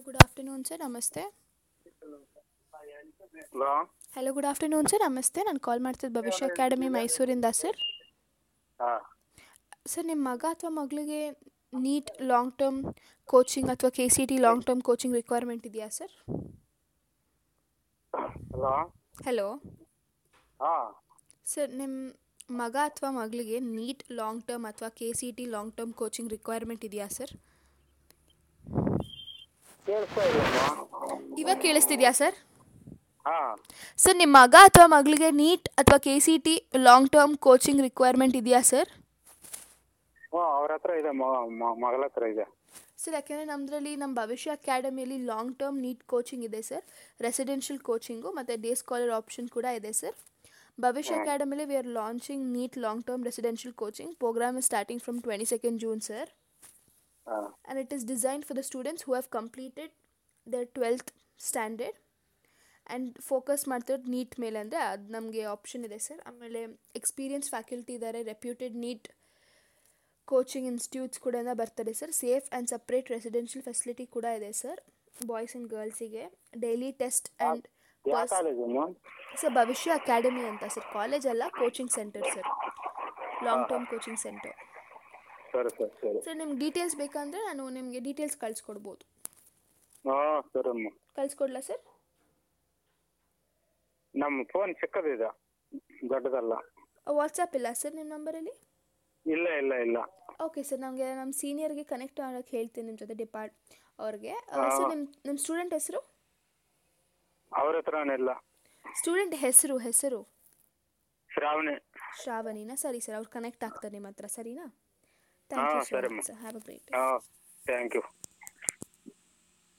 good afternoon sir ನಮಸ್ತೆ hello hello good afternoon sir ನಮಸ್ತೆ ನಾನು ಕಾಲ್ ಮಾಡ್ತಿದ್ದು ಭವಿಷ್ಯ ಅಕಾಡೆಮಿ ಮೈಸೂರಿಂದ ಸರ್ ಹಾಂ ಸರ್ ನಿಮ್ಮ ಮಗ ಅಥವಾ ಮಗಳಿಗೆ ನೀಟ್ ಲಾಂಗ್ ಟರ್ಮ್ ಕೋಚಿಂಗ್ ಅಥವಾ K C T long term coaching requirement ಇದೆಯಾ ಸರ್ ಹಲೋ ಹಲೋ ಹಾಂ ಸರ್ ನಿಮ್ಮ ಮಗ ಅಥವಾ ಮಗಳಿಗೆ ನೀಟ್ ಲಾಂಗ್ ಟರ್ಮ್ ಅಥವಾ K C T long term coaching requirement ಇದೆಯಾ ಸರ್ ಕೇಳಿಸ್ತಾ ಇಲ್ಲಮ್ಮ ಇವಾಗ ಕೇಳಿಸ್ತಿದೆಯಾ ಸರ್ ಹಾಂ ಸರ್ ನಿಮ್ಮ ಮಗ ಅಥವಾ ಮಗಳಿಗೆ ನೀಟ್ ಅಥವಾ K C T long term coaching requirement ಇದೆಯಾ ಸರ್ ಹ್ಞೂ ಅವ್ರ ಹತ್ರ ಇದೆ ಮಗಳ ಹತ್ರ ಇದೆ ಸರ್ ಯಾಕೆಂದರೆ ನಮ್ಮದ್ರಲ್ಲಿ ನಮ್ಮ ಭವಿಷ್ಯ ಅಕಾಡೆಮಿಯಲ್ಲಿ ಲಾಂಗ್ ಟರ್ಮ್ ನೀಟ್ ಕೋಚಿಂಗ್ ಇದೆ ಸರ್ ರೆಸಿಡೆನ್ಷಿಯಲ್ ಕೋಚಿಂಗು ಮತ್ತು ಡೇ ಸ್ಕಾಲರ್ ಆಪ್ಷನ್ ಕೂಡ ಇದೆ ಸರ್ ಭವಿಷ್ಯ ಅಕಾಡೆಮಿಲಿ we are launching NEET long term residential coaching programme is starting from twenty second June sir ಹಾಂ and it is designed for the students who have completed their 12th standard and focus ಮಾಡ್ತಿರೋದು NEET ಮೇಲೆ ಅಂದರೆ ಅದು ನಮಗೆ option ಇದೆ sir ಆಮೇಲೆ experience faculty ಇದ್ದಾರೆ reputed NEET coaching institutes ಕೂಡ ಬರ್ತಾರೆ sir safe and separate residential facility ಕೂಡ ಇದೆ ಸರ್ ಬಾಯ್ಸ್ ಆ್ಯಂಡ್ ಗರ್ಲ್ಸಿಗೆ ಡೈಲಿ ಟೆಸ್ಟ್ ಆ್ಯಂಡ್ ಯಾವ ಕಾಲೇಜಮ್ಮ ಸರ್ ಭವಿಷ್ಯ ಅಕಾಡೆಮಿ ಅಂತ ಸರ್ ಕಾಲೇಜ್ ಅಲ್ಲ coaching centre sir long term coaching centre ಸರಿ ಸರಿ ಸರಿ ಸರ್ ನಿಮ್ಗೆ ಡೀಟೇಲ್ಸ್ ಬೇಕಂದರೆ ನಾನು ನಿಮಗೆ ಡೀಟೇಲ್ಸ್ ಕಳಿಸ್ಕೊಡ್ಬೋದು ಹಾಂ ಸರಮ್ಮ ಕಳಿಸ್ಕೊಡ್ಲಾ ಸರ್ ನಮ್ಮ ಫೋನ್ ಚಿಕ್ಕದಿದೆ ದೊಡ್ಡದಲ್ಲ ವಾಟ್ಸಪ್ ಇಲ್ಲ ಸರ್ ನಿಮ್ಮ ನಂಬರಲ್ಲಿ ಇಲ್ಲ ಇಲ್ಲ ಇಲ್ಲ ಓಕೆ ಸರ್ ನಮಗೆ ನಮ್ಮ ಸೀನಿಯರ್ಗೆ ಕನೆಕ್ಟ್ ಮಾಡೋಕ್ಕೆ ಹೇಳ್ತೀನಿ ನಿಮ್ಮ ಜೊತೆ ಡಿಪಾರ್ಟ್ ಅವ್ರಿಗೆ ಸರ್ ನಿಮ್ಮ ನಿಮ್ಮ ಸ್ಟೂಡೆಂಟ್ ಹೆಸರು ಅವ್ರ ಹತ್ರನಿಲ್ಲ ಸ್ಟೂಡೆಂಟ್ ಹೆಸರು ಹೆಸರು ಶ್ರಾವಣಿ ಶ್ರಾವಣಿನಾ ಸರಿ ಸರ್ ಅವ್ರು ಕನೆಕ್ಟ್ ಆಗ್ತಾರೆ ನಿಮ್ಮ ಹತ್ರ ಸರಿನಾ ಥ್ಯಾಂಕ್ ಹಾಂ ಯು ಸೊ ಸರಿ much sir have a great ಹಾಂ ಥ್ಯಾಂಕ್ ಯು